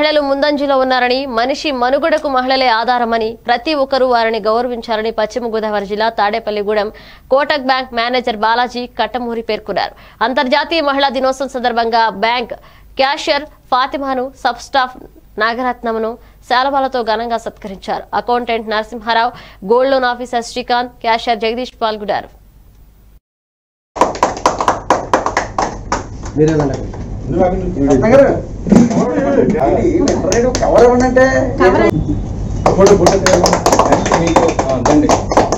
మహిళలు ముందంజలో ఉన్నారని మనిషి మనుగడకు మహిళలే ఆధారమని ప్రతి ఒక్కరూ వారిని గౌరవించాలని పశ్చిమ గోదావరి జిల్లా తాడేపల్లిగూడెం కోటక్ బ్యాంక్ మేనేజర్ బాలాజీ కట్టమూరి పేర్కొన్నారు అంతర్జాతీయ మహిళా దినోత్సవం సందర్భంగా బ్యాంక్ క్యాషియర్ ఫాతిమాను సబ్ స్టాఫ్ నాగరత్నమును శాలవాలతో ఘనంగా సత్కరించారు accountant Narasimharao gold loan officer Srikanth cashier Jagadish పాల్గొన్నారు మీరే వెళ్ళండి కవర్ ఇవ్వండి ఫోటో ఫోటో మీకు దండి